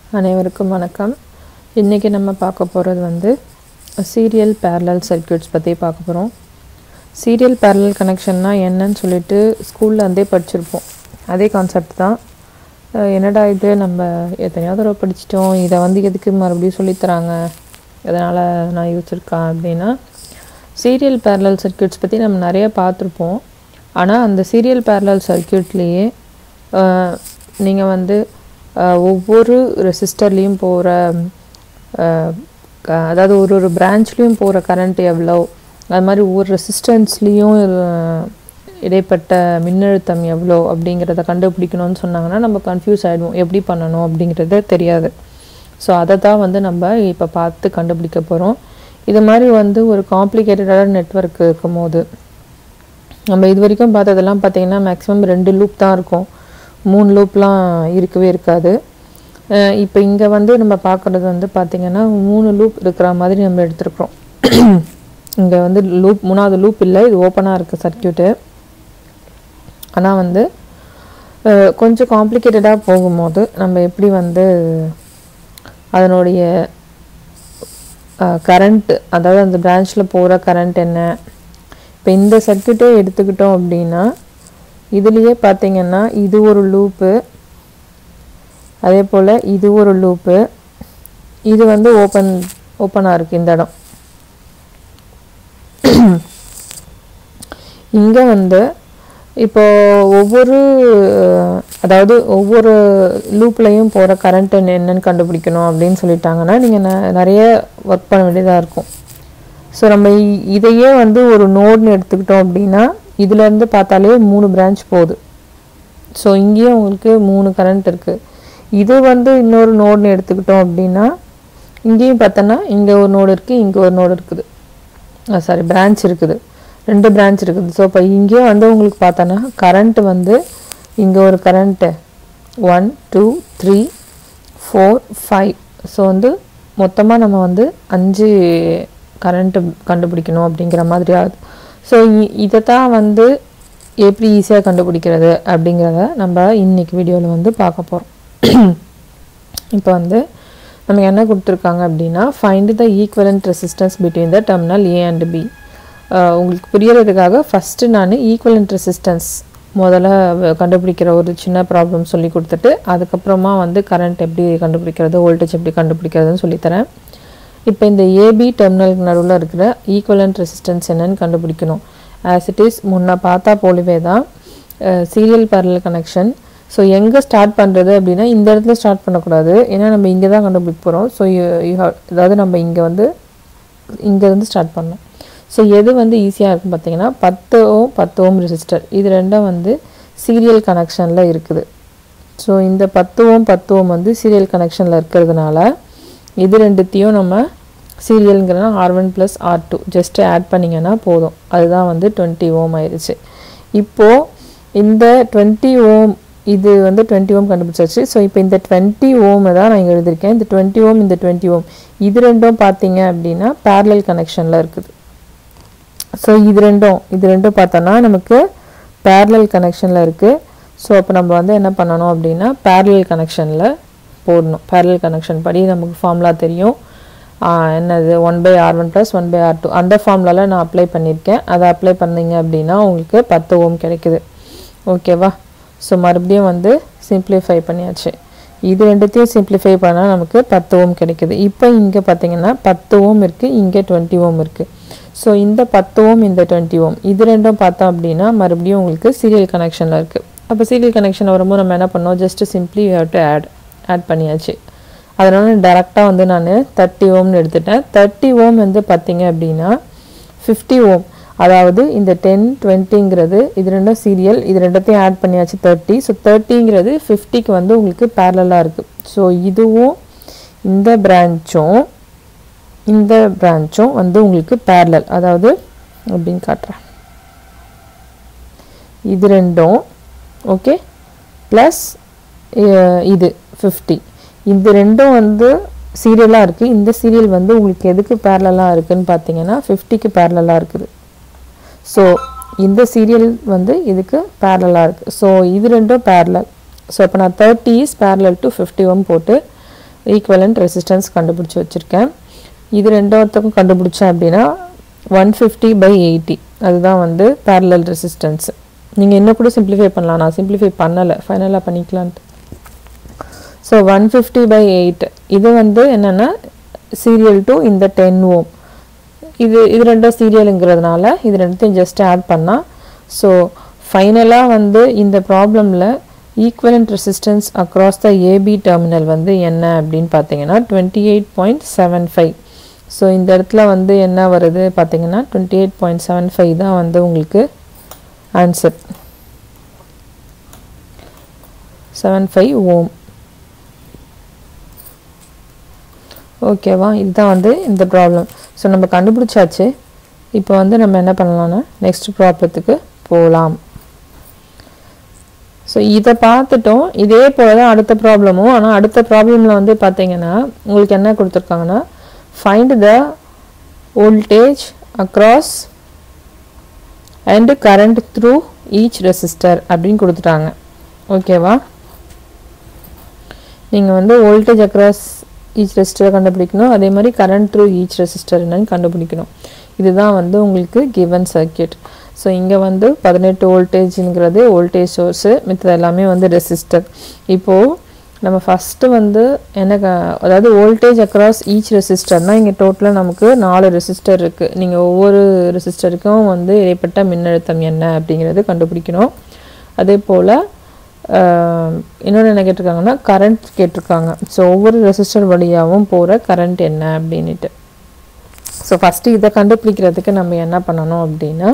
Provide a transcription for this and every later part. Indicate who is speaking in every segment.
Speaker 1: அனைவருக்கும் வணக்கம் இன்றைக்கி நம்ம பார்க்க போகிறது வந்து சீரியல் parallel சர்க்யூட்ஸ் பற்றி பார்க்க போகிறோம் சீரியல் parallel கனெக்ஷன்னா என்னன்னு சொல்லிட்டு ஸ்கூலில் இருந்தே படிச்சிருப்போம் அதே கான்செப்ட் தான் அஹ் என்னடா இது நம்ம எத்தனையோ தடவை படிச்சிட்டோம் இதை வந்து எதுக்கு மறுபடியும் சொல்லித்தராங்க அதனால் நான் யோசிச்சிருக்கேன் அப்படின்னா சீரியல் parallel சர்க்யூட்ஸ் பற்றி நம்ம நிறைய பார்த்துருப்போம் ஆனால் அந்த சீரியல் parallel சர்க்யூட்லேயே நீங்கள் வந்து அஹ், ஒவ்வொரு ரெசிஸ்டர்லேயும் போகிற அதாவது ஒரு ஒரு பிரான்ச்லேயும் போகிற கரண்ட் எவ்வளோ அது மாதிரி ஒவ்வொரு ரெசிஸ்டன்ஸ்லேயும் இடைப்பட்ட மின்னழுத்தம் எவ்வளோ அப்படிங்கிறத கண்டுபிடிக்கணும்னு சொன்னாங்கன்னா நம்ம கன்ஃபியூஸ் ஆகிடுவோம் எப்படி பண்ணணும் அப்படிங்கிறது தெரியாது ஸோ அதை தான் வந்து நம்ம இப்போ பார்த்து கண்டுபிடிக்க போகிறோம் இது மாதிரி வந்து ஒரு காம்ப்ளிகேட்டடான நெட்வொர்க் இருக்கும்போது நம்ம இது வரைக்கும் பார்த்ததெல்லாம் பார்த்தீங்கன்னா மேக்ஸிமம் ரெண்டு லூப் தான் இருக்கும் மூணு லூப்லாம் இருக்கவே இருக்காது இப்போ இங்கே வந்து நம்ம பார்க்குறது வந்து பார்த்திங்கன்னா மூணு லூப் இருக்கிற மாதிரி நம்ம எடுத்துருக்குறோம் இங்கே வந்து லூப் மூணாவது லூப் இல்லை இது ஓப்பனாக இருக்குது சர்க்கியூட்டு ஆனால் வந்து அஹ், கொஞ்சம் காம்ப்ளிகேட்டடாக போகும்போது நம்ம எப்படி வந்து அதனுடைய கரண்ட் அதாவது அந்த பிரான்ச்சில் போகிற கரண்ட் என்ன இப்போ இந்த சர்க்கியூட்டே எடுத்துக்கிட்டோம் அப்படின்னா இதுலேயே பார்த்தீங்கன்னா இது ஒரு லூப்பு அதே போல் இது ஒரு லூப்பு இது வந்து ஓப்பன் ஓப்பனாக இருக்குது இந்த இடம் இங்கே வந்து இப்போ ஒவ்வொரு அதாவது ஒவ்வொரு லூப்லையும் போகிற கரண்ட் என்னன்னு கண்டுபிடிக்கணும் அப்படின்னு சொல்லிட்டாங்கன்னா நீங்கள் ந- நிறைய ஒர்க் பண்ண வேண்டியதாக இருக்கும் ஸோ நம்ம இ- இதையே வந்து ஒரு நோட்னு எடுத்துக்கிட்டோம் அப்படின்னா இதுலேருந்து பார்த்தாலே மூணு பிரான்ச் போகுது ஸோ இங்கேயும் உங்களுக்கு மூணு கரண்ட் இருக்குது இது வந்து இன்னொரு நோட்னு எடுத்துக்கிட்டோம் அப்படின்னா இங்கேயும் பார்த்தோன்னா இங்கே ஒரு நோடு இருக்குது இங்கே ஒரு நோடு இருக்குது சாரி பிரான்ச் இருக்குது ரெண்டு பிரான்ச் இருக்குது ஸோ இப்போ இங்கேயும் வந்து உங்களுக்கு பார்த்தோன்னா கரண்ட் வந்து இங்கே ஒரு current one two three four five so வந்து மொத்தமாக நம்ம வந்து அஞ்சு கரண்ட்டு கண்டுபிடிக்கணும் அப்படிங்கிற மாதிரி ஆகுது ஸோ இதை தான் வந்து எப்படி ஈஸியாக கண்டுபிடிக்கிறது அப்படிங்கிறத நம்ம இன்னைக்கு வீடியோவில் வந்து பார்க்க போகிறோம் இப்போ வந்து நமக்கு என்ன கொடுத்துருக்காங்க அப்படின்னா find the equivalent resistance between the terminal A and B உங்களுக்கு புரியறதுக்காக ஃபஸ்ட்டு நான் ஈக்குவலண்ட் ரெசிஸ்டன்ஸ் முதல்ல வ- கண்டுபிடிக்கிற ஒரு சின்ன ப்ராப்ளம் சொல்லி கொடுத்துட்டு அதுக்கப்புறமா வந்து கரண்ட் எப்படி கண்டுபிடிக்கிறது வோல்டேஜ் எப்படி கண்டுபிடிக்கிறதுன்னு சொல்லித்தரேன் இப்போ இந்த ஏபி டெர்மினலுக்கு நடுவில் இருக்கிற ஈக்குவலண்ட் ரெசிஸ்டன்ஸ் என்னன்னு கண்டுபிடிக்கணும் ஆஸ் இட் இஸ் முன்ன பார்த்தா போலவே தான் சீரியல் parallel கனெக்ஷன் ஸோ எங்கே ஸ்டார்ட் பண்ணுறது அப்படின்னா இந்த இடத்துல ஸ்டார்ட் பண்ணக்கூடாது ஏன்னா நம்ம இங்கே தான் கண்டுபிடிக்க போகிறோம் ஸோ அதாவது நம்ம இங்கே வந்து இங்கேருந்து ஸ்டார்ட் பண்ணோம் ஸோ எது வந்து ஈஸியாக இருக்கும் பார்த்தீங்கன்னா பத்து ஓம் பத்து ஓம் ரெசிஸ்டர் இது ரெண்டும் வந்து சீரியல் கனெக்ஷனில் இருக்குது ஸோ இந்த பத்து ஓம் பத்து ஓம் வந்து சீரியல் கனெக்ஷனில் இருக்கிறதுனால இது ரெண்டுத்தையும் நம்ம சீரியலுங்கிறனா R one plus R two just add பண்ணிங்கன்னா போதும் அதுதான் வந்து டுவெண்ட்டி ஓம் ஆயிடுச்சு இப்போது இந்த டுவெண்ட்டி ஓம் இது வந்து டுவெண்ட்டி ஓம் கண்டுபிடிச்சாச்சு ஸோ இப்போ இந்த டுவெண்ட்டி ஓமை தான் நான் இங்கே எழுதியிருக்கேன் இந்த டுவெண்ட்டி ஓம் இந்த டுவெண்ட்டி ஓம் இது ரெண்டும் பார்த்தீங்க அப்படின்னா parallel கனெக்ஷனில் இருக்குது ஸோ இது ரெண்டும் இது ரெண்டும் பார்த்தோன்னா நமக்கு parallel கனெக்ஷனில் இருக்குது ஸோ அப்போ நம்ம வந்து என்ன பண்ணணும் அப்படின்னா parallel கனெக்ஷனில் போடணும் parallel கனெக்ஷன் படி நமக்கு ஃபார்முலா தெரியும் ஆஹ் என்னது one by R one plus one by R two அந்த ஃபார்முலாவில் நான் அப்ளை பண்ணியிருக்கேன் அதை அப்ளை பண்ணீங்க அப்படின்னா உங்களுக்கு பத்து ஓம் கிடைக்குது ஓகேவா ஸோ மறுபடியும் வந்து சிம்ப்ளிஃபை பண்ணியாச்சு இது ரெண்டுத்தையும் சிம்ப்ளிஃபை பண்ணால் நமக்கு பத்து ஓம் கிடைக்குது இப்போ இங்கே பார்த்தீங்கன்னா பத்து ஓம் இருக்குது இங்கே டுவெண்ட்டி ஓம் இருக்குது ஸோ இந்த பத்து ஓம் இந்த டுவெண்ட்டி ஓம் இது ரெண்டும் பார்த்தோம் அப்படின்னா மறுபடியும் உங்களுக்கு சீரியல் கனெக்ஷனில் இருக்குது அப்போ சீரியல் கனெக்ஷன் வரும்போது நம்ம என்ன பண்ணோம் just simply have to add add பண்ணியாச்சு அதனால டேரெக்டாக வந்து நான் தேர்ட்டி ஓம்னு எடுத்துட்டேன் தேர்ட்டி ஓம் வந்து பார்த்தீங்க அப்படின்னா ஃபிஃப்டி ஓம் அதாவது இந்த டென் டுவெண்ட்டிங்கிறது இது ரெண்டும் சீரியல் இது ரெண்டத்தையும் ஆட் பண்ணியாச்சு தேர்ட்டி ஸோ தேர்ட்டிங்கிறது ஃபிஃப்டிக்கு வந்து உங்களுக்கு பேரலாக இருக்குது ஸோ இதுவும் இந்த பிரான்ச்சும் இந்த பிரான்ச்சும் வந்து உங்களுக்கு parallel அதாவது அப்படின்னு காட்டுறேன் இது ரெண்டும் ஓகே ப்ளஸ் இது ஃபிஃப்டி இது ரெண்டும் வந்து சீரியலாக இருக்குது இந்த சீரியல் வந்து உங்களுக்கு எதுக்கு பேரலாக இருக்குன்னு பார்த்தீங்கன்னா ஃபிஃப்டிக்கு பேரலாக இருக்குது ஸோ இந்த சீரியல் வந்து இதுக்கு பேரலாக இருக்குது ஸோ இது ரெண்டும் பேரலல் ஸோ இப்போ நான் thirty is parallel to fifty one போட்டு ஈக்குவலண்ட் ரெசிஸ்டன்ஸ் கண்டுபிடிச்சி வச்சுருக்கேன் இது ரெண்டாவதுக்கும் கண்டுபிடிச்சேன் அப்படின்னா ஒன் ஃபிஃப்டி பை எயிட்டி அதுதான் வந்து parallel ரெசிஸ்டன்ஸ் நீங்கள் இன்னும் கூட சிம்பிளிஃபை பண்ணலாம் நான் சிம்பிளிஃபை பண்ணலை ஃபைனலாக பண்ணிக்கலான்ட்டு so one fifty by eight இது வந்து என்னென்னா சீரியல் டு இந்த டென் ஓம் இது இது ரெண்டும் சீரியலுங்கிறதுனால இது ரெண்டுத்தையும் ஜஸ்ட் ஆட் பண்ணால் ஸோ ஃபைனலாக வந்து இந்த ப்ராப்ளமில் equivalent resistance across the AB terminal வந்து என்ன அப்படின்னு பார்த்தீங்கன்னா twenty eight point seven five so இந்த இடத்துல வந்து என்ன வருது பார்த்தீங்கன்னா twenty eight point seven five தான் வந்து உங்களுக்கு ஆன்சர் செவன் ஃபைவ் ஓம் ஓகேவா இதுதான் வந்து இந்த ப்ராப்ளம் ஸோ நம்ம கண்டுபிடிச்சாச்சு இப்போ வந்து நம்ம என்ன பண்ணலாம்னா நெக்ஸ்ட் ப்ராப்ளத்துக்கு போகலாம் ஸோ இதை பார்த்துட்டோம் இதே போல தான் அடுத்த ப்ராப்ளமும் ஆனால் அடுத்த ப்ராப்ளமில் வந்து பார்த்தீங்கன்னா உங்களுக்கு என்ன கொடுத்துருக்காங்கன்னா find the voltage across and current through each resistor அப்படின்னு கொடுத்துட்டாங்க ஓகேவா நீங்கள் வந்து வோல்டேஜ் அக்ராஸ் ஈச் ரெசிஸ்டரை கண்டுபிடிக்கணும் அதே மாதிரி கரண்ட் த்ரூ ஈச் ரெசிஸ்டர் என்னன்னு கண்டுபிடிக்கணும் இதுதான் வந்து உங்களுக்கு கிவன் சர்க்கியூட் ஸோ இங்கே வந்து பதினெட்டு வோல்டேஜ்ங்கிறது வோல்டேஜ் சோர்ஸு மித்தது எல்லாமே வந்து ரெசிஸ்டர் இப்போது நம்ம ஃபஸ்ட்டு வந்து என்ன க- அதாவது வோல்டேஜ் அக்ராஸ் ஈச் ரெசிஸ்டர்னால் இங்கே டோட்டலாக நமக்கு நாலு ரெசிஸ்டர் இருக்குது நீங்கள் ஒவ்வொரு ரெசிஸ்டருக்கும் வந்து இடைப்பட்ட மின்னழுத்தம் என்ன அப்படிங்கிறது கண்டுபிடிக்கணும் அதே போல் இன்னொன்று என்ன கேட்டிருக்காங்கன்னா கரண்ட் கேட்டிருக்காங்க ஸோ ஒவ்வொரு ரெசிஸ்டர் வழியாகவும் போகிற கரண்ட் என்ன அப்படின்ட்டு ஸோ ஃபஸ்ட்டு இதை கண்டுபிடிக்கிறதுக்கு நம்ம என்ன பண்ணணும் அப்படின்னா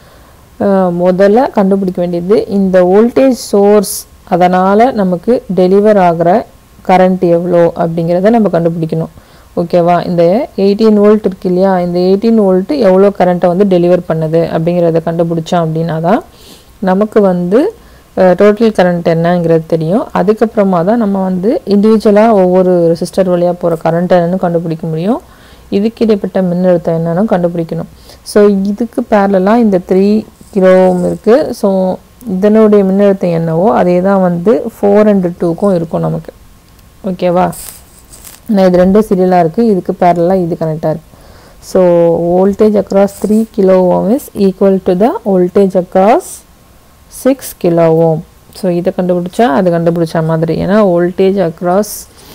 Speaker 1: அஹ், முதல்ல கண்டுபிடிக்க வேண்டியது இந்த வோல்டேஜ் சோர்ஸ் அதனால் நமக்கு டெலிவர் ஆகிற கரண்ட் எவ்வளோ அப்படிங்கிறத நம்ம கண்டுபிடிக்கணும் ஓகேவா இந்த எயிட்டீன் வோல்ட் இருக்கு இல்லையா இந்த எயிட்டீன் வோல்ட் எவ்வளோ கரண்ட்டை வந்து டெலிவர் பண்ணுது அப்படிங்கிறத கண்டுபிடிச்சோம் அப்படின்னா தான் நமக்கு வந்து டோட்டல் கரண்ட் என்னங்கிறது தெரியும் அதுக்கப்புறமா தான் நம்ம வந்து இண்டிவிஜுவலாக ஒவ்வொரு ரெசிஸ்டர் வழியாக போகிற கரண்ட் என்னன்னு கண்டுபிடிக்க முடியும் இதுக்கு இடைப்பட்ட மின்னழுத்தம் என்னன்னு கண்டுபிடிக்கணும் ஸோ இதுக்கு பேரலாக இந்த த்ரீ கிலோ இருக்குது ஸோ இதனுடைய மின்னழுத்தம் என்னவோ அதே தான் வந்து ஃபோர் அண்ட் டூக்கும் இருக்கும் நமக்கு ஓகேவா நான் இது ரெண்டும் சீரியலாக இருக்குது இதுக்கு பேரலாக இது கனெக்டாக இருக்குது so voltage across three kilo ohm is equal to the voltage across six kilo ohm so இதை கண்டுபிடிச்சா அது கண்டுபிடிச்ச மாதிரி ஏன்னா வோல்டேஜ் அக்ராஸ்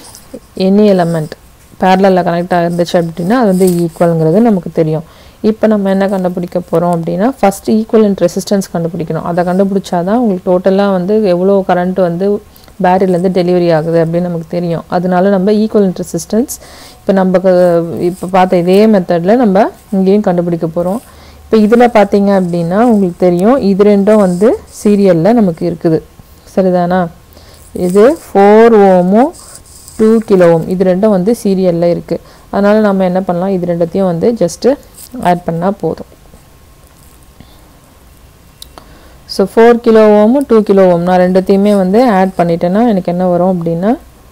Speaker 1: எனி எலமெண்ட் பேரலில் கனெக்ட் ஆகிருந்துச்சு அப்படின்னா அது வந்து ஈக்குவலுங்கிறது நமக்கு தெரியும் இப்போ நம்ம என்ன கண்டுபிடிக்க போகிறோம் அப்படின்னா ஃபஸ்ட் ஈக்குவலண்ட் ரெசிஸ்டன்ஸ் கண்டுபிடிக்கணும் அதை கண்டுபிடிச்சா தான் உங்களுக்கு டோட்டலாக வந்து எவ்வளோ கரண்ட் வந்து பேட்டரியிலேருந்து டெலிவரி ஆகுது அப்படின்னு நமக்கு தெரியும் அதனால நம்ம ஈக்குவலண்ட் ரெசிஸ்டன்ஸ் இப்போ நம்ம இப்போ பார்த்த இதே மெத்தடில் நம்ம இங்கேயும் கண்டுபிடிக்க போகிறோம் இப்போ இதில் பார்த்தீங்க அப்படின்னா உங்களுக்கு தெரியும் இது ரெண்டும் வந்து சீரியலில் நமக்கு இருக்குது சரிதானா இது ஃபோர் ஓமும் டூ கிலோ ஓம் இது ரெண்டும் வந்து சீரியலில் இருக்குது அதனால் நம்ம என்ன பண்ணலாம் இது ரெண்டத்தையும் வந்து ஜஸ்ட்டு ஆட் பண்ணால் போதும் ஸோ ஃபோர் கிலோ ஓமும் டூ கிலோ ஓம் நான் ரெண்டுத்தையுமே வந்து ஆட் பண்ணிட்டேன்னா எனக்கு என்ன வரும் அப்படின்னா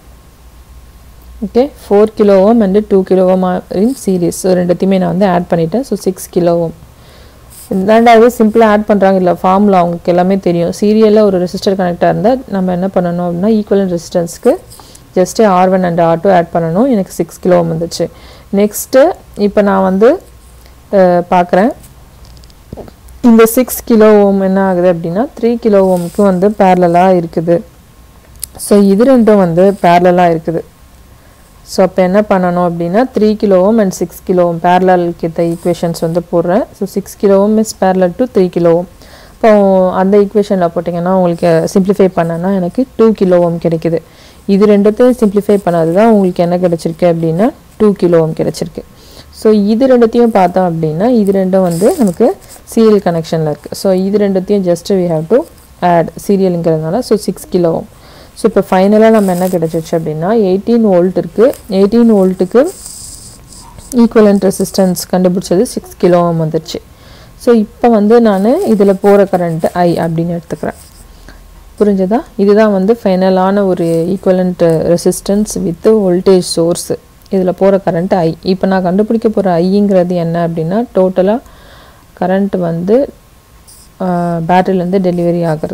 Speaker 1: okay four kilo ohm and two kilo ohm in series so ரெண்டுத்தையுமே நான் வந்து ஆட் பண்ணிட்டேன் ஸோ சிக்ஸ் கிலோ ஓம் ரெண்டாவது சிம்பிளாக ஆட் பண்ணுறாங்க இல்லை ஃபார்முலா அவங்களுக்கு எல்லாமே தெரியும் சீரியலில் ஒரு ரெசிஸ்டர் கனெக்டாக இருந்தால் நம்ம என்ன பண்ணணும் அப்படின்னா ஈக்குவலன் ரெசிஸ்டன்ஸ்க்கு just R one and R two add பண்ணணும் எனக்கு சிக்ஸ் கிலோ வந்துச்சு நெக்ஸ்ட்டு இப்போ நான் வந்து பார்க்குறேன் இந்த சிக்ஸ் கிலோ ஓம் என்ன ஆகுது அப்படின்னா த்ரீ கிலோ ஓம்க்கு வந்து பேரலாக இருக்குது ஸோ இது ரெண்டும் வந்து பேரலாக இருக்குது ஸோ அப்போ என்ன பண்ணணும் அப்படின்னா three kilo ohm and six kilo ohm parallel கிட்ட ஈக்குவேஷன்ஸ் வந்து போடுறேன் so six kilo ohm is parallel to three kilo ohm இப்போ அந்த ஈக்குவேஷனில் போட்டிங்கன்னா உங்களுக்கு சிம்பிளிஃபை பண்ணனா எனக்கு டூ கிலோ ஓம் கிடைக்குது இது ரெண்டுத்தையும் சிம்பிளிஃபை பண்ணது தான் உங்களுக்கு என்ன கிடைச்சிருக்கு அப்படின்னா டூ கிலோ ஓம் கிடைச்சிருக்கு ஸோ இது ரெண்டுத்தையும் பார்த்தோம் அப்படின்னா இது ரெண்டும் வந்து நமக்கு சீரியல் கனெக்ஷனில் இருக்குது ஸோ இது ரெண்டுத்தையும் just we have to add சீரியலுங்கிறதுனால so six kilo ohm so இப்போ ஃபைனலாக நம்ம என்ன கிடச்சிச்சு அப்படின்னா எயிட்டீன் வோல்ட் இருக்குது எயிட்டீன் வோல்ட்டுக்கு ஈக்குவலண்ட் ரெசிஸ்டன்ஸ் கண்டுபிடிச்சது சிக்ஸ் கிலோ ஓம் வந்துருச்சு ஸோ இப்போ வந்து நான் இதில் போகிற கரண்ட்டு ஐ அப்படின்னு எடுத்துக்கிறேன் புரிஞ்சதா இதுதான் வந்து ஃபைனலான ஒரு equivalent resistance with voltage source இதில் போகிற கரண்ட் ஐ இப்போ நான் கண்டுபிடிக்க போகிற ஐங்கிறது என்ன அப்படின்னா டோட்டலாக கரண்ட் வந்து பேட்டரியிலேருந்து டெலிவரி ஆகிறது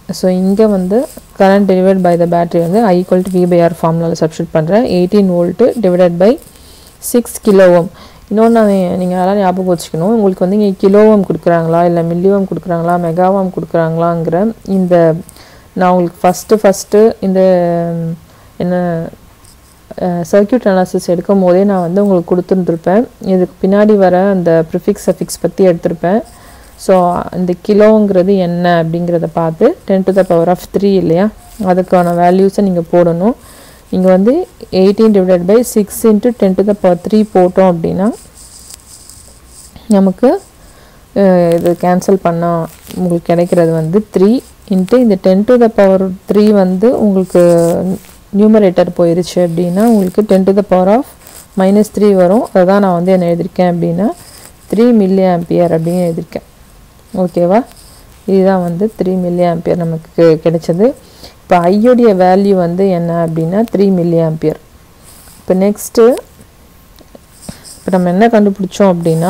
Speaker 1: ஸோ இங்கே வந்து current divide by the battery வந்து I equal to V by R ஃபார்முலாவில் சப்ஸ்டியூட் பண்ணுறேன் eighteen volt divided by six kilohm இன்னொன்று நீங்கள் அதெல்லாம் ஞாபகம் வச்சுக்கணும் உங்களுக்கு வந்து இங்கே கிலோவோம் கொடுக்குறாங்களா இல்லை மில்லியோம் கொடுக்குறாங்களா மெகாவாம் கொடுக்குறாங்களாங்கிற இந்த நான் உங்களுக்கு ஃபஸ்ட்டு ஃபஸ்ட்டு இந்த என்ன சர்க்கியூட் அனாலிசிஸ் எடுக்கும் போதே நான் வந்து உங்களுக்கு கொடுத்துருந்துருப்பேன் இதுக்கு பின்னாடி வர அந்த ப்ரிஃபிக்ஸ் அஃபிக்ஸ் பற்றி எடுத்திருப்பேன் ஸோ இந்த கிலோங்கிறது என்ன அப்படிங்கிறத பார்த்து ten to the power of three இல்லையா அதுக்கான வேல்யூஸை நீங்கள் போடணும் இங்கே வந்து eighteen divided by six into ten to the power three போட்டோம் அப்படின்னா நமக்கு அஹ், இது கேன்சல் பண்ணால் உங்களுக்கு கிடைக்கிறது வந்து த்ரீ இன்ட்டு இந்த ten to the power three வந்து உங்களுக்கு நியூமரேட்டர் போயிருச்சு அப்படின்னா உங்களுக்கு ten to the power of minus three வரும் அதை தான் நான் வந்து என்ன எழுதியிருக்கேன் அப்படின்னா த்ரீ மில்லி ஆம்பியர் அப்படின்னு எழுதியிருக்கேன் ஓகேவா இதுதான் வந்து த்ரீ மில்லி ஆம்பியர் நமக்கு கிடைச்சது இப்போ ஐயோடைய வேல்யூ வந்து என்ன அப்படின்னா த்ரீ மில்லி ஆம்பியர் இப்போ நெக்ஸ்ட்டு இப்போ நம்ம என்ன கண்டுபிடிச்சோம் அப்படின்னா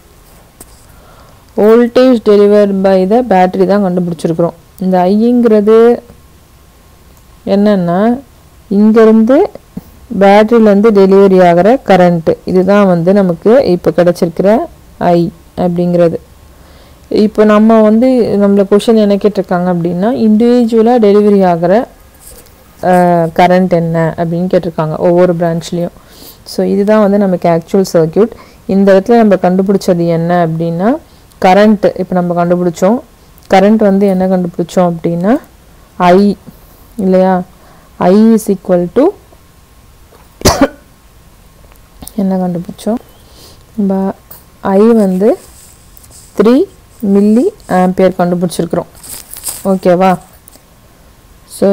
Speaker 1: voltage deliver by the battery தான் கண்டுபிடிச்சிருக்கிறோம் இந்த ஐங்கிறது என்னன்னா இங்கேருந்து பேட்டரியிலேருந்து டெலிவரி ஆகிற கரண்ட்டு இதுதான் வந்து நமக்கு இப்போ கிடச்சிருக்கிற ஐ அப்படிங்கிறது இப்போ நம்ம வந்து நம்மள கொஷின் என்ன கேட்டிருக்காங்க அப்படின்னா இண்டிவிஜுவலாக டெலிவரி ஆகிற கரண்ட் என்ன அப்படின்னு கேட்டிருக்காங்க ஒவ்வொரு பிரான்ச்லேயும் ஸோ இதுதான் வந்து நமக்கு ஆக்சுவல் சர்க்கியூட் இந்த இடத்துல நம்ம கண்டுபிடிச்சது என்ன அப்படின்னா கரண்ட் இப்போ நம்ம கண்டுபிடிச்சோம் கரண்ட் வந்து என்ன கண்டுபிடிச்சோம் அப்படின்னா ஐ இல்லையா ஐ இஸ் ஈக்குவல் டு என்ன கண்டுபிடிச்சோம் நம்ம ஐ வந்து த்ரீ மில்லி ஆம்பியர் கண்டுபிடிச்சிருக்கிறோம் ஓகேவா ஸோ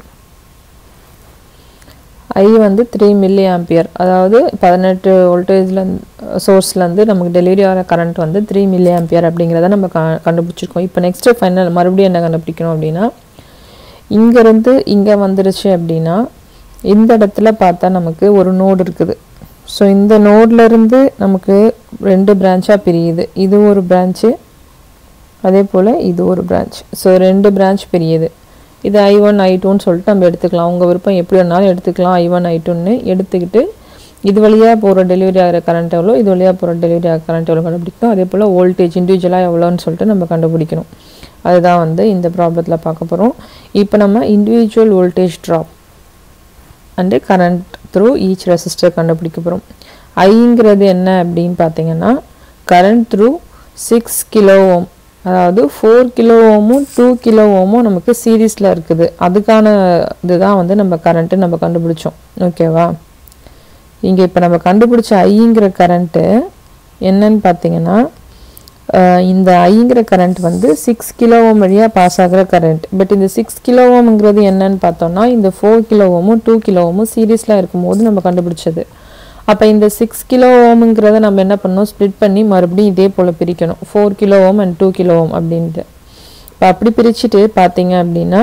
Speaker 1: ஐ வந்து த்ரீ மில்லி ஆம்பியர் அதாவது பதினெட்டு வோல்டேஜ்லேருந்து சோர்ஸ்லேருந்து நமக்கு டெலிவரி ஆகிற கரண்ட் வந்து த்ரீ மில்லி ஆம்பியர் அப்படிங்கிறத நம்ம க கண்டுபிடிச்சிருக்கோம் இப்போ நெக்ஸ்ட்டு ஃபைனல் மறுபடியும் என்ன கண்டுபிடிக்கணும் அப்படின்னா இங்கேருந்து இங்கே வந்துருச்சு அப்படின்னா இந்த இடத்துல பார்த்தா நமக்கு ஒரு நோடு இருக்குது ஸோ இந்த நோட்லேருந்து நமக்கு ரெண்டு பிரான்ச்சாக பிரியுது இது ஒரு பிரான்ச்சு அதே போல் இது ஒரு பிரான்ச் ஸோ ரெண்டு பிரான்ச் பிரியுது இது ஐ ஒன் ஐ டூன்னு சொல்லிட்டு நம்ம எடுத்துக்கலாம் உங்கள் விருப்பம் எப்படி வேணாலும் எடுத்துக்கலாம் ஐ ஒன் ஐ டூன்னு எடுத்துக்கிட்டு இது வழியாக போகிற டெலிவரி ஆகிற கரண்ட் எவ்வளோ இது வழியாக போகிற டெலிவரி ஆகிற கரண்ட் எவ்வளோ கண்டுபிடிக்கணும் அதே போல் வோல்டேஜ் இண்டிவிஜுவலாக எவ்வளோன்னு சொல்லிட்டு நம்ம கண்டுபிடிக்கணும் அதுதான் வந்து இந்த ப்ராப்ளத்தில் பார்க்க போகிறோம் இப்போ நம்ம individual voltage drop and current through each resistor கண்டுபிடிக்க போகிறோம் ஐங்கிறது என்ன அப்படின்னு பார்த்தீங்கன்னா current through six kilo ohm அதாவது ஃபோர் கிலோ ஓமும் டூ கிலோ ஓமும் நமக்கு சீரீஸில் இருக்குது அதுக்கான இதுதான் வந்து நம்ம கரண்ட்டு நம்ம கண்டுபிடிச்சோம் ஓகேவா இங்கே இப்போ நம்ம கண்டுபிடிச்ச ஐங்கிற கரண்ட்டு என்னன்னு பார்த்தீங்கன்னா அஹ் இந்த ஐங்கிற கரண்ட் வந்து சிக்ஸ் கிலோவோம் வழியாக பாஸ் ஆகிற கரண்ட் பட் இந்த சிக்ஸ் கிலோவோம்ங்கிறது என்னன்னு பார்த்தோம்னா இந்த ஃபோர் கிலோவோமும் டூ கிலோவோமும் சீரீஸில் இருக்கும்போது நம்ம கண்டுபிடிச்சது அப்போ இந்த சிக்ஸ் கிலோ ஓமுங்கிறத நம்ம என்ன பண்ணோம் ஸ்ப்ளிட் பண்ணி மறுபடியும் இதே போல் பிரிக்கணும் four kilo ohm and two kilo ohm அப்படின்ட்டு இப்போ அப்படி பிரிச்சுட்டு பார்த்தீங்க அப்படின்னா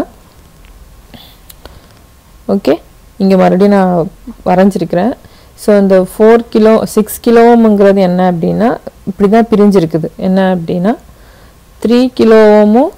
Speaker 1: ஓகே இங்கே மறுபடியும் நான் வரைஞ்சிருக்கிறேன் ஸோ இந்த ஃபோர் கிலோ சிக்ஸ் கிலோங்கிறது என்ன அப்படின்னா இப்படி தான் பிரிஞ்சிருக்குது என்ன அப்படின்னா த்ரீ கிலோவும்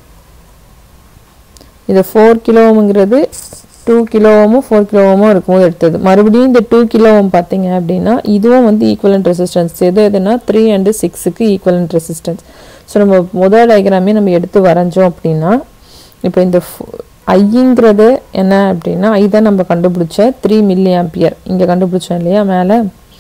Speaker 1: இது ஃபோர் கிலோங்கிறது டூ கிலோவும் ஃபோர் கிலோவும் இருக்கும்போது எடுத்தது மறுபடியும் இந்த டூ கிலோவும் பார்த்தீங்க அப்படின்னா இதுவும் வந்து ஈக்குவலண்ட் ரெசிஸ்டன்ஸ் எது எதுனா த்ரீ அண்டு சிக்ஸுக்கு ஈக்குவலண்ட் ரெசிஸ்டன்ஸ் ஸோ நம்ம முதல் டயக்ராமே நம்ம எடுத்து வரைஞ்சோம் அப்படின்னா இப்போ இந்த ஐங்கிறது என்ன அப்படின்னா ஐ தான் நம்ம கண்டுபிடிச்ச த்ரீ மில்லி ஆம்பியர் இங்கே கண்டுபிடிச்சோம் இல்லையா மேலே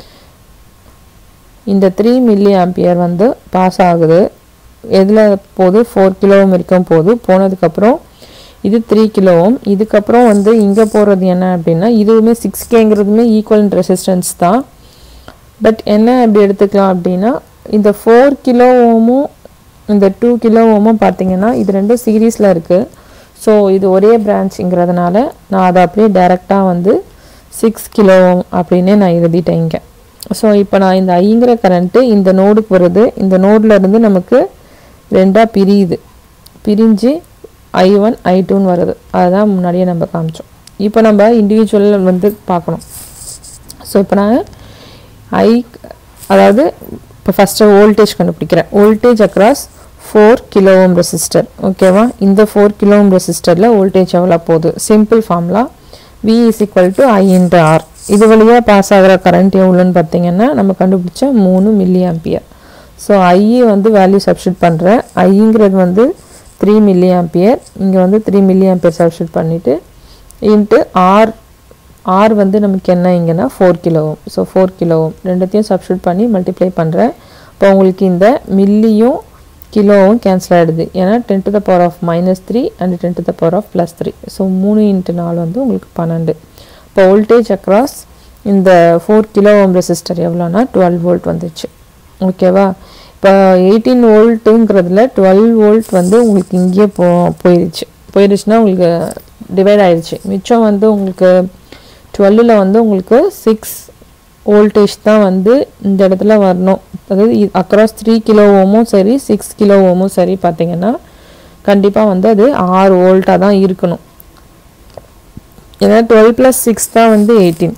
Speaker 1: இந்த த்ரீ மில்லி ஆம்பியர் வந்து பாஸ் ஆகுது எதில் போகுது ஃபோர் கிலோவும் வரைக்கும் போகுது போனதுக்கப்புறம் இது த்ரீ கிலோவும் இதுக்கப்புறம் வந்து இங்கே போகிறது என்ன அப்படின்னா இதுவுமே சிக்ஸ் கேங்கிறதுமே ஈக்குவல் ரெசிஸ்டன்ஸ் தான் பட் என்ன அப்படி எடுத்துக்கலாம் அப்படின்னா இந்த ஃபோர் கிலோவும் இந்த டூ கிலோவும் பார்த்தீங்கன்னா இது ரெண்டும் சீரீஸில் இருக்குது ஸோ இது ஒரே பிரான்ச்சுங்கிறதுனால நான் அதை அப்படியே டைரெக்டாக வந்து சிக்ஸ் கிலோ அப்படின்னே நான் எழுதிட்டேன் இங்கே ஸோ இப்போ நான் இந்த ஐங்கிற கரண்ட்டு இந்த நோடுக்கு வருது இந்த நோடில் இருந்து நமக்கு ரெண்டாக பிரியுது பிரிஞ்சு ஐ ஒன் ஐ டூன்னு வருது அதுதான் முன்னாடியே நம்ம காமிச்சோம் இப்போ நம்ம இண்டிவிஜுவல் வந்து பார்க்கணும் ஸோ இப்போ நான் ஐ அதாவது இப்போ ஃபஸ்ட்டு வோல்டேஜ் கண்டுபிடிக்கிறேன் voltage across four kilo ohm resistor ஓகேவா இந்த ஃபோர் கிலோ ஓம் ரெசிஸ்டரில் வோல்டேஜ் எவ்வளோ போகுது simple formula V is equal to I into R இது வழியாக பாஸ் ஆகிற கரண்ட் எவ்வளோன்னு பார்த்தீங்கன்னா நம்ம கண்டுபிடிச்ச மூணு மில்லி ஆம்பியர் ஸோ ஐ வந்து வேல்யூ சப்ஸ்டியூட் பண்ணுறேன் ஐங்கிறது வந்து த்ரீ மில்லி ஆம்பியர் இங்கே வந்து த்ரீ மில்லி ஆம்பியர் சப்ஸ்டியூட் பண்ணிவிட்டு இன்ட்டு ஆர் ஆர் வந்து நமக்கு என்ன இங்கன்னா four kilo ohm so four kilo ohm ரெண்டுத்தையும் சப்ஸ்டியூட் பண்ணி மல்டிப்ளை பண்ணுறேன் இப்போ உங்களுக்கு இந்த மில்லியும் கிலோவும் கேன்சல் ஆகிடுது ஏன்னா ten to the power of minus three and ten to the power of plus three so மூணு இன்ட்டு நாலு வந்து உங்களுக்கு பன்னெண்டு இப்போ வோல்டேஜ் அக்ராஸ் இந்த ஃபோர் கிலோ ஓம் ரெசிஸ்டர் எவ்வளோனா டுவெல் வோல்ட் வந்துச்சு ஓகேவா இப்போ எயிட்டீன் வோல்ட்டுங்கிறதுல டுவெல் வோல்ட் வந்து உங்களுக்கு இங்கேயே போ போயிடுச்சு போயிடுச்சுன்னா உங்களுக்கு டிவைட் ஆயிடுச்சு மிச்சம் வந்து உங்களுக்கு டுவெல்லில் வந்து உங்களுக்கு சிக்ஸ் வோல்டேஜ் தான் வந்து இந்த இடத்துல வரணும் அதாவது அக்ராஸ் த்ரீ கிலோ ஓமும் சரி சிக்ஸ் கிலோ ஓமும் சரி பார்த்தீங்கன்னா கண்டிப்பாக வந்து அது ஆறு வோல்ட்டாக தான் இருக்கணும் ஏன்னா டுவெல் ப்ளஸ் சிக்ஸ் தான் வந்து எயிட்டீன்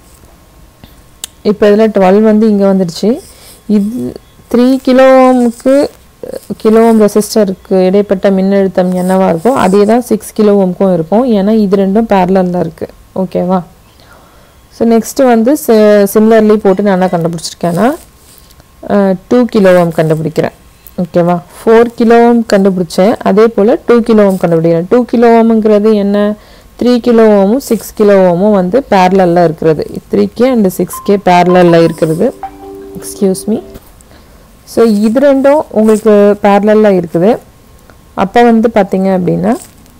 Speaker 1: இப்போ இதில் டுவெல் வந்து இங்கே வந்துடுச்சு இது த்ரீ கிலோ ஓமுக்கு கிலோ ஓம் ரெசிஸ்டருக்கு இடைப்பட்ட மின்னழுத்தம் என்னவா இருக்கோ அதே தான் சிக்ஸ் கிலோ ஓம்க்கும் இருக்கும் ஏன்னா இது ரெண்டும் பேரலில் இருக்குது ஓகேவா ஸோ நெக்ஸ்ட்டு வந்து சிமிலர்லி போட்டு நான் என்ன கண்டுபிடிச்சிருக்கேன்னா டூ கிலோ ஓம் கண்டுபிடிக்கிறேன் ஓகேவா ஃபோர் கிலோ ஓம் கண்டுபிடிச்சேன் அதே போல் டூ கிலோ ஓம் கண்டுபிடிக்கிறேன் டூ கிலோ ஓமுங்கிறது என்ன த்ரீ கிலோ ஓமும் சிக்ஸ் கிலோ ஓமும் வந்து பேரலில் இருக்கிறது three K and six K பேரலில் இருக்கிறது எக்ஸ்கியூஸ் மீ ஸோ இது ரெண்டும் உங்களுக்கு பேரலில் இருக்குது அப்போ வந்து பார்த்தீங்க அப்படின்னா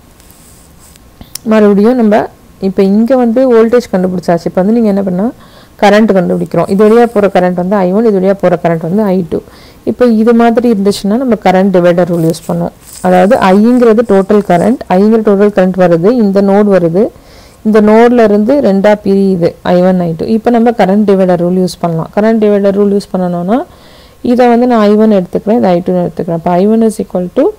Speaker 1: மறுபடியும் நம்ம இப்போ இங்கே வந்து வோல்டேஜ் கண்டுபிடிச்சாச்சு இப்போ வந்து நீங்கள் என்ன பண்ணால் கரண்ட் கண்டுபிடிக்கிறோம் இது வழியாக போகிற கரண்ட் வந்து ஐ ஒன் இது வழியாக போகிற கரண்ட் வந்து ஐ டூ இப்போ இது மாதிரி இருந்துச்சுன்னா நம்ம கரண்ட் டிவைடர் ரூல் யூஸ் பண்ணோம் அதாவது ஐங்கிறது டோட்டல் கரண்ட் ஐங்கிற டோட்டல் கரண்ட் வருது இந்த நோட் வருது இந்த நோடில் இருந்து ரெண்டாக பிரியுது ஐ ஒன் ஐ டூ இப்போ நம்ம கரண்ட் டிவைடர் ரூல் யூஸ் பண்ணலாம் கரண்ட் டிவைடர் ரூல் யூஸ் பண்ணணும்னா இதை வந்து நான் ஐ ஒன் எடுத்துக்கிறேன் இது ஐ டூன்னு எடுத்துக்கிறேன் அப்போ I one is equal to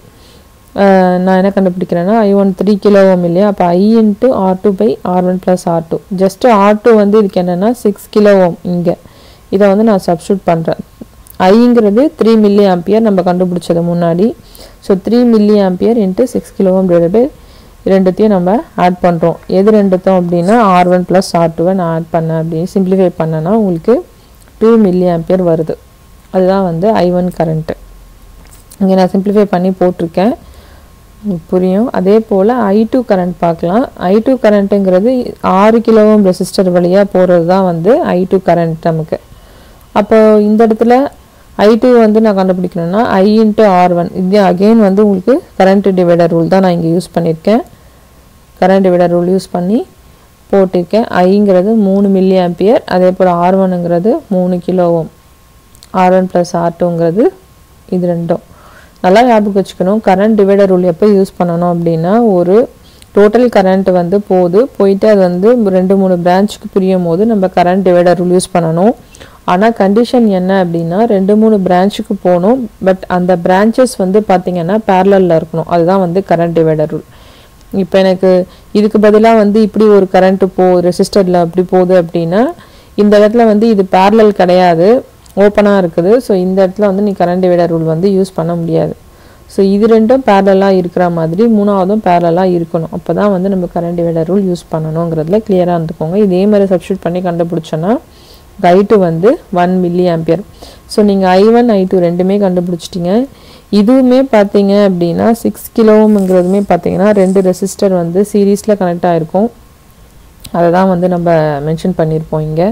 Speaker 1: நான் என்ன கண்டுபிடிக்கிறேன்னா I one three kilo ohm இல்லையா அப்போ I into R two by R one plus R two just R two வந்து இதுக்கு என்னென்னா சிக்ஸ் கிலோ ஓம் இங்கே இதை வந்து நான் சப்ஸ்டியூட் பண்ணுறேன் ஐங்கிறது த்ரீ மில்லி ஆம்பியர் நம்ம கண்டுபிடிச்சது முன்னாடி so three milli ampere into six kilo ohm divide by ரெண்டுத்தையும் நம்ம ஆட் பண்ணுறோம் எது ரெண்டுத்தோம் அப்படின்னா ஆர் ஒன் ப்ளஸ் ஆர் டூவை நான் ஆட் பண்ணேன் அப்படின்னு சிம்பிளிஃபை பண்ணேன்னா உங்களுக்கு டூ மில்லி ஆம்பியர் வருது அதுதான் வந்து ஐ ஒன் கரண்ட்டு இங்கே நான் சிம்பிளிஃபை பண்ணி போட்டிருக்கேன் புரியும் அதே போல் ஐ டூ கரண்ட் பார்க்கலாம் ஐ டூ கரண்ட்டுங்கிறது ஆறு கிலோவும் ரெசிஸ்டர் வழியாக போகிறது தான் வந்து ஐ டூ கரண்ட் நமக்கு அப்போ இந்த இடத்துல ஐ டூ வந்து நான் கண்டுபிடிக்கணும்னா ஐ இன்ட்டு ஆர் ஒன் இது அகெயின் வந்து உங்களுக்கு கரண்ட் டிவைடர் ரூல் தான் நான் இங்கே யூஸ் பண்ணியிருக்கேன் கரண்ட் டிவைடர் ரூல் யூஸ் பண்ணி போட்டிருக்கேன் ஐங்கிறது மூணு மில்லி ஆம்பியர் அதே போல் ஆர் ஒன்னுங்கிறது மூணு கிலோவும் ஆர் ஒன் ப்ளஸ் ஆர் டூங்கிறது இது ரெண்டும் நல்லா ஞாபகம் வச்சுக்கணும் கரண்ட் டிவைடர் ரூல் எப்போ யூஸ் பண்ணணும் அப்படின்னா ஒரு டோட்டல் கரண்ட் வந்து போகுது போயிட்டு அது வந்து ரெண்டு மூணு பிரான்ச்சுக்கு பிரியும் போது நம்ம கரண்ட் டிவைடர் ரூல் யூஸ் பண்ணணும் ஆனால் கண்டிஷன் என்ன அப்படின்னா ரெண்டு மூணு பிரான்ச்சுக்கு போகணும் பட் அந்த பிரான்ச்சஸ் வந்து பார்த்திங்கன்னா பேரலில் இருக்கணும் அதுதான் வந்து கரண்ட் டிவைடர் ரூல் இப்போ எனக்கு இதுக்கு பதிலாக வந்து இப்படி ஒரு கரண்ட்டு போ ரெசிஸ்டரில் அப்படி போகுது அப்படின்னா இந்த இடத்துல வந்து இது பேரலல் கிடையாது ஓப்பனாக இருக்குது ஸோ இந்த இடத்துல வந்து நீ கரண்ட் டிவைடர் ரூல் வந்து யூஸ் பண்ண முடியாது ஸோ இது ரெண்டும் பேரலாக இருக்கிற மாதிரி மூணாவதும் பேரலாக இருக்கணும் அப்போ தான் வந்து நம்ம கரண்ட் டிவைடர் ரூல் யூஸ் பண்ணணுங்கிறதுல கிளியராக இருந்துக்கோங்க இதே மாதிரி சப்ஸ்டியூட் பண்ணி கண்டுபிடிச்சோன்னா ஐ டூ வந்து ஒன் மில்லி ஆம்பியர் ஸோ நீங்கள் ஐ ஒன் ஐ டூ ரெண்டுமே கண்டுபிடிச்சிட்டிங்க இதுவுமே பார்த்தீங்க அப்படின்னா சிக்ஸ் கிலோங்கிறதுமே பார்த்தீங்கன்னா ரெண்டு ரெசிஸ்டர் வந்து சீரீஸில் கனெக்ட் ஆகிருக்கும் அதை தான் வந்து நம்ம மென்ஷன் பண்ணியிருப்போம் இங்கே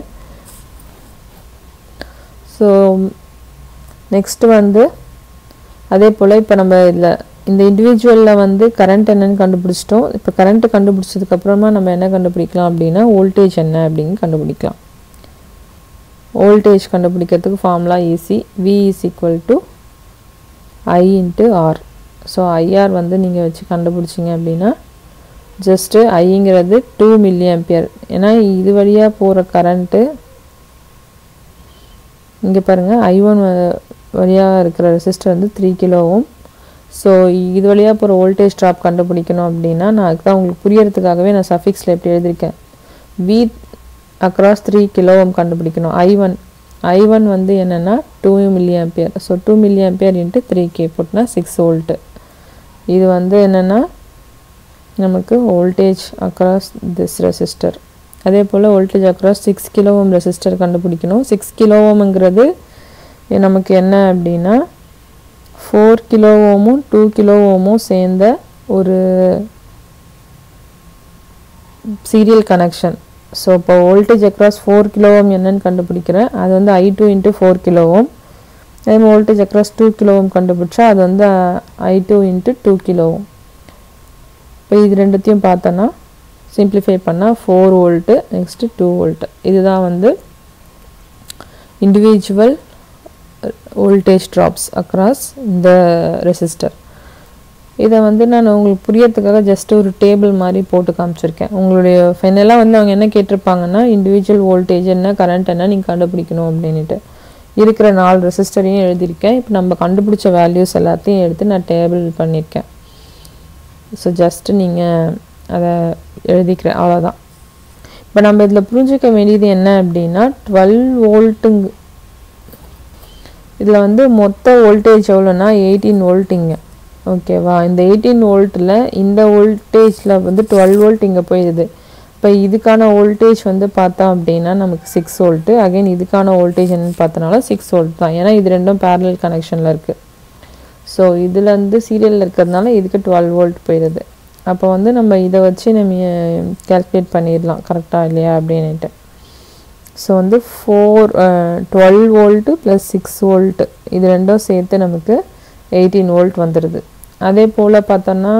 Speaker 1: ஸோ நெக்ஸ்ட்டு வந்து அதே போல் இப்போ நம்ம இதில் இந்த இண்டிவிஜுவலில் வந்து கரண்ட் என்னன்னு கண்டுபிடிச்சிட்டோம் இப்போ கரண்ட்டு கண்டுபிடிச்சதுக்கப்புறமா நம்ம என்ன கண்டுபிடிக்கலாம் அப்படின்னா வோல்டேஜ் என்ன அப்படின்னு கண்டுபிடிக்கலாம் வோல்டேஜ் கண்டுபிடிக்கிறதுக்கு formula easy V is equal to I into R so IR வந்து நீங்கள் வச்சு கண்டுபிடிச்சிங்க அப்படின்னா ஜஸ்ட்டு ஐங்கிறது டூ மில்லி ஆம்பியர் ஏன்னா இது வழியாக போகிற கரண்ட்டு இங்கே பாருங்கள் ஐ ஒன் வழியாக இருக்கிற ரெசிஸ்டர் வந்து த்ரீ கிலோவும் ஸோ இது வழியாக போகிற வோல்டேஜ் ட்ராப் கண்டுபிடிக்கணும் அப்படின்னா நான் அதுக்கு தான் உங்களுக்கு புரியறதுக்காகவே நான் சஃபிக்ஸில் எப்படி எழுதியிருக்கேன் வி அக்ராஸ் த்ரீ கிலோவும் கண்டுபிடிக்கணும் ஐ ஒன் ஐ ஒன் வந்து என்னென்னா two milli ampere so two milli ampere into three K போட்டுனா சிக்ஸ் வோல்ட்டு இது வந்து என்னென்னா நமக்கு வோல்டேஜ் அக்ராஸ் திஸ் ரெசிஸ்டர் அதே போல் voltage across six kilo ohm resistor கண்டுபிடிக்கணும் சிக்ஸ் கிலோ ஓம்ங்கிறது நமக்கு என்ன அப்படின்னா ஃபோர் கிலோ ஓமும் டூ கிலோ ஓமும் சேர்ந்த ஒரு சீரியல் கனெக்ஷன் ஸோ இப்போ voltage across four kilo ohm என்னன்னு கண்டுபிடிக்கிறேன் அது வந்து I two into four kilo ohm அதே மாதிரி voltage across two kilo ohm கண்டுபிடிச்சா அது வந்து I two into two kilo ohm இப்போ இது ரெண்டுத்தையும் பார்த்தோன்னா சிம்பிளிஃபை பண்ணால் four volt next two volt இதுதான் வந்து இண்டிவிஜுவல் வோல்டேஜ் ட்ராப்ஸ் அக்ராஸ் இந்த ரெசிஸ்டர் இதை வந்து நான் உங்களுக்கு புரியறதுக்காக ஜஸ்ட் ஒரு டேபிள் மாதிரி போட்டு காமிச்சிருக்கேன் உங்களுடைய ஃபைனலாக வந்து அவங்க என்ன கேட்டிருப்பாங்கன்னா இண்டிவிஜுவல் வோல்டேஜ் என்ன கரண்ட் என்ன நீங்கள் கண்டுபிடிக்கணும் அப்படின்ட்டு இருக்கிற நாலு ரெசிஸ்டரையும் எழுதியிருக்கேன் இப்போ நம்ம கண்டுபிடிச்ச வேல்யூஸ் எல்லாத்தையும் எடுத்து நான் டேபிள் பண்ணியிருக்கேன் ஸோ ஜஸ்ட்டு நீங்கள் அதை எழுதிக்கிறேன் அவ்வளோதான் இப்போ நம்ம இதில் புரிஞ்சுக்க வேண்டியது என்ன அப்படின்னா டுவெல் வோல்ட்டுங்க இதில் வந்து மொத்த வோல்டேஜ் எவ்வளோன்னா எயிட்டீன் வோல்ட்டிங்க ஓகேவா இந்த எயிட்டீன் வோல்ட்டில் இந்த வோல்டேஜில் வந்து டுவெல் வோல்ட் இங்கே போயிடுது இப்போ இதுக்கான வோல்டேஜ் வந்து பார்த்தோம் அப்படின்னா நமக்கு சிக்ஸ் வோல்ட்டு அகைன் இதுக்கான வோல்டேஜ் என்னன்னு பார்த்தனால சிக்ஸ் வோல்ட் தான் ஏன்னா இது ரெண்டும் பேரலல் கனெக்ஷனில் இருக்குது ஸோ இதில் வந்து சீரியலில் இருக்கிறதுனால இதுக்கு டுவெல் வோல்ட் போயிடுது அப்போ வந்து நம்ம இதை வச்சு நம்ம கேல்குலேட் பண்ணிடலாம் கரெக்டாக இல்லையா அப்படின்ட்டு ஸோ வந்து four twelve volt plus six volt இது ரெண்டும் சேர்த்து நமக்கு எயிட்டீன் வோல்ட் வந்துடுது அதே போல் பார்த்தோன்னா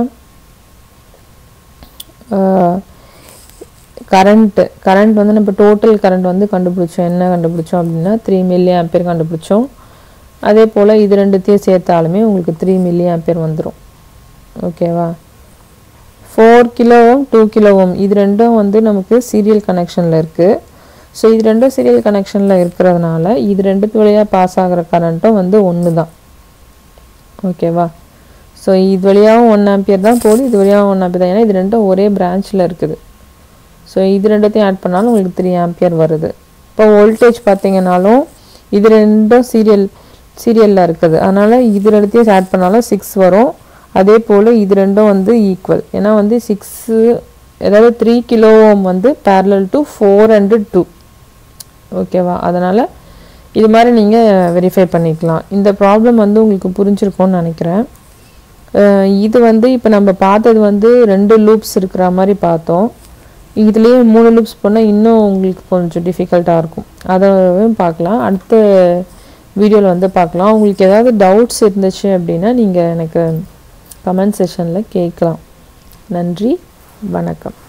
Speaker 1: கரண்ட்டு கரண்ட் வந்து நம்ம டோட்டல் கரண்ட் வந்து கண்டுபிடிச்சோம் என்ன கண்டுபிடிச்சோம் அப்படின்னா த்ரீ மில்லி ஆம்பியர் கண்டுபிடிச்சோம் அதே போல் இது ரெண்டுத்தையும் சேர்த்தாலுமே உங்களுக்கு த்ரீ மில்லி ஆம்பியர் வந்துடும் ஓகேவா ஃபோர் கிலோவும் டூ கிலோவும் இது ரெண்டும் வந்து நமக்கு சீரியல் கனெக்ஷனில் இருக்குது ஸோ இது ரெண்டும் சீரியல் கனெக்ஷனில் இருக்கிறதுனால இது ரெண்டுத்து வழியாக பாஸ் ஆகிற கரண்ட்டும் வந்து ஒன்று தான் ஓகேவா ஸோ இது வழியாகவும் ஒன் ஆம்பியர் தான் போகுது இது வழியாகவும் ஒன் ஆம்பியர் தான் ஏன்னா இது ரெண்டும் ஒரே பிரான்ச்சில் இருக்குது ஸோ இது ரெண்டுத்தையும் ஆட் பண்ணாலும் உங்களுக்கு த்ரீ ஆம்பியர் வருது இப்போ வோல்டேஜ் பார்த்தீங்கன்னாலும் இது ரெண்டும் சீரியல் சீரியலில் இருக்குது அதனால் இது ரெண்டுத்தையும் ஆட் பண்ணாலும் சிக்ஸ் வரும் அதே போல் இது ரெண்டும் வந்து ஈக்குவல் ஏன்னா வந்து சிக்ஸு ஏதாவது த்ரீ கிலோ ஓம் வந்து parallel to four and two ஓகேவா அதனால் இது மாதிரி நீங்கள் வெரிஃபை பண்ணிக்கலாம் இந்த ப்ராப்ளம் வந்து உங்களுக்கு புரிஞ்சிருக்கும்னு நினைக்கிறேன் இது வந்து இப்போ நம்ம பார்த்தது வந்து ரெண்டு லூப்ஸ் இருக்கிற மாதிரி பார்த்தோம் இதுலேயே மூணு லூப்ஸ் போனால் இன்னும் உங்களுக்கு கொஞ்சம் டிஃபிகல்ட்டாக இருக்கும் அதையும் பார்க்கலாம் அடுத்த வீடியோவில் வந்து பார்க்கலாம் உங்களுக்கு ஏதாவது டவுட்ஸ் இருந்துச்சு அப்படின்னா நீங்கள் எனக்கு கமெண்ட் செஷனில் கேட்கலாம் நன்றி வணக்கம்